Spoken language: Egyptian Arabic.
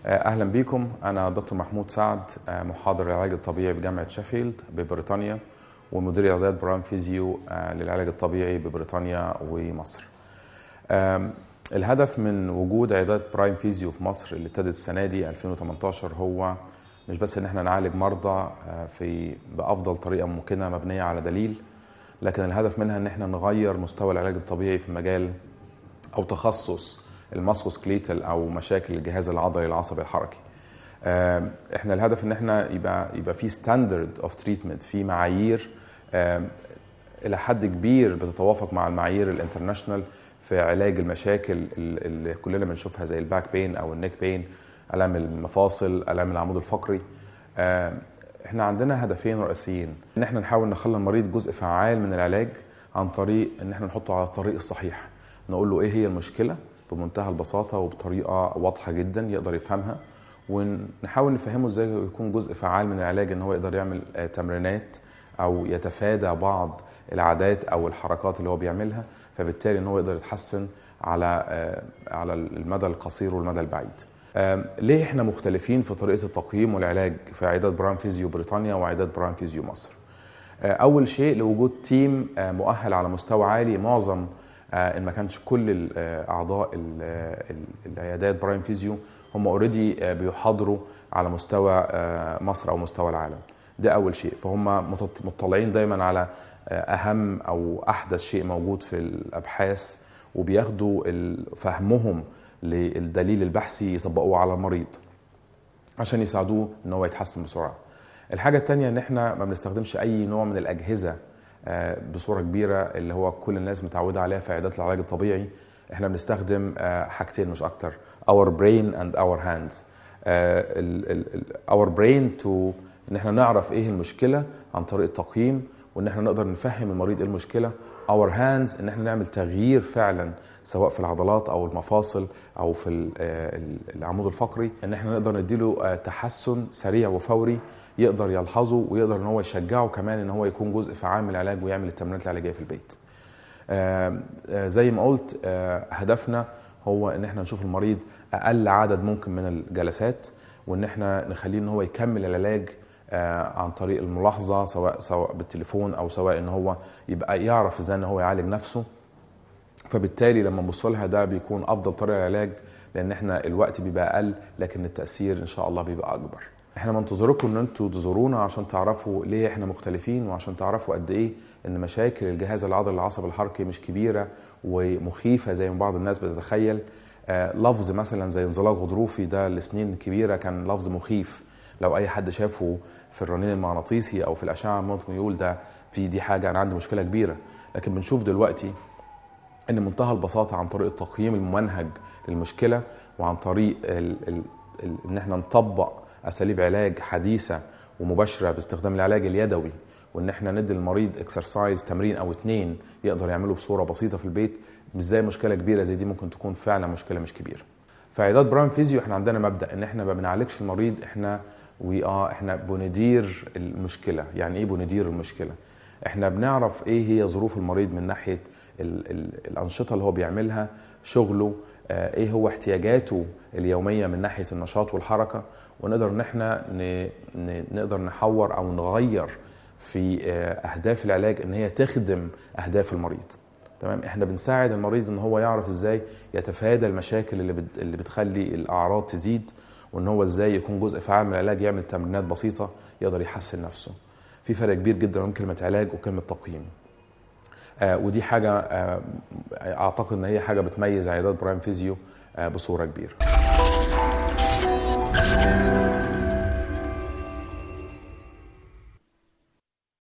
اهلا بيكم انا دكتور محمود سعد محاضر العلاج الطبيعي بجامعه شيفيلد ببريطانيا ومدير اعداد برايم فيزيو للعلاج الطبيعي ببريطانيا ومصر. الهدف من وجود عيادات برايم فيزيو في مصر اللي ابتدت السنه دي 2018 هو مش بس ان احنا نعالج مرضى في بافضل طريقه ممكنه مبنيه على دليل لكن الهدف منها ان احنا نغير مستوى العلاج الطبيعي في مجال او تخصص الماسكوسكليتال او مشاكل الجهاز العضلي العصبي الحركي احنا الهدف ان احنا يبقى يبقى في ستاندرد اوف تريتمنت في معايير الى حد كبير بتتوافق مع المعايير الانترناشونال في علاج المشاكل اللي كلنا بنشوفها زي الباك بين او النيك بين الام المفاصل الام العمود الفقري احنا عندنا هدفين رئيسيين ان احنا نحاول نخلي المريض جزء فعال من العلاج عن طريق ان احنا نحطه على الطريق الصحيح نقول له ايه هي المشكله بمنتهى البساطه وبطريقه واضحه جدا يقدر يفهمها ونحاول نفهمه ازاي يكون جزء فعال من العلاج ان هو يقدر يعمل تمرينات او يتفادى بعض العادات او الحركات اللي هو بيعملها فبالتالي ان هو يقدر يتحسن على على المدى القصير والمدى البعيد. ليه احنا مختلفين في طريقه التقييم والعلاج في عيادات برايم فيزيو بريطانيا وعيادات برايم فيزيو مصر؟ اول شيء لوجود تيم مؤهل على مستوى عالي معظم ان ما كانش كل اعضاء العيادات برايم فيزيو هم اوريدي بيحاضروا على مستوى مصر او مستوى العالم ده اول شيء فهم مطلعين دايما على اهم او احدث شيء موجود في الابحاث وبياخدوا فهمهم للدليل البحثي يطبقوه على المريض عشان يساعدوه ان هو يتحسن بسرعه الحاجه الثانيه ان احنا ما بنستخدمش اي نوع من الاجهزه بصوره كبيره اللي هو كل الناس متعوده عليها في عيادات العلاج الطبيعي احنا بنستخدم حاجتين مش اكتر our brain and our hands our brain to ان احنا نعرف ايه المشكله عن طريق التقييم وان احنا نقدر نفهم المريض ايه المشكله our hands ان احنا نعمل تغيير فعلا سواء في العضلات او المفاصل او في العمود الفقري ان احنا نقدر نديله تحسن سريع وفوري يقدر يلحظه ويقدر ان هو يشجعه كمان ان هو يكون جزء فعال من العلاج ويعمل التمرينات العلاجيه في البيت. زي ما قلت هدفنا هو ان احنا نشوف المريض اقل عدد ممكن من الجلسات وان احنا نخليه ان هو يكمل العلاج عن طريق الملاحظه سواء سواء بالتليفون او سواء ان هو يبقى يعرف ازاي ان هو يعالج نفسه فبالتالي لما نبص لها ده بيكون افضل طريقه علاج لان احنا الوقت بيبقى اقل لكن التاثير ان شاء الله بيبقى اكبر احنا منتظركم ان انتوا تزورونا عشان تعرفوا ليه احنا مختلفين وعشان تعرفوا قد ايه ان مشاكل الجهاز العضلي العصبي الحركي مش كبيره ومخيفه زي ما بعض الناس بتتخيل آه لفظ مثلا زي انزلاق غضروفي ده لسنين كبيره كان لفظ مخيف لو اي حد شافه في الرنين المغناطيسي او في الاشعه ممكن يقول ده في دي حاجه انا عندي مشكله كبيره لكن بنشوف دلوقتي ان منتهى البساطه عن طريق التقييم الممنهج للمشكله وعن طريق ال ال ال ان احنا نطبق اساليب علاج حديثه ومباشره باستخدام العلاج اليدوي وان احنا ندي المريض اكسرسايز تمرين او اتنين يقدر يعمله بصوره بسيطه في البيت مش زي مشكله كبيره زي دي ممكن تكون فعلا مشكله مش كبيره. في عيادات برايم فيزيو احنا عندنا مبدا ان احنا ما بنعالجش المريض احنا وي اه احنا بندير المشكله، يعني ايه بندير المشكله؟ احنا بنعرف ايه هي ظروف المريض من ناحيه ال ال الانشطه اللي هو بيعملها، شغله، اه ايه هو احتياجاته اليوميه من ناحيه النشاط والحركه ونقدر ان احنا نقدر نحور او نغير في اه اهداف العلاج ان هي تخدم اهداف المريض. تمام احنا بنساعد المريض ان هو يعرف ازاي يتفادى المشاكل اللي بت... اللي بتخلي الاعراض تزيد وان هو ازاي يكون جزء فعال من العلاج يعمل تمرينات بسيطه يقدر يحسن نفسه في فرق كبير جدا بين كلمه علاج وكلمه تقييم آه ودي حاجه آه اعتقد ان هي حاجه بتميز عيادات برايم فيزيو آه بصوره كبيره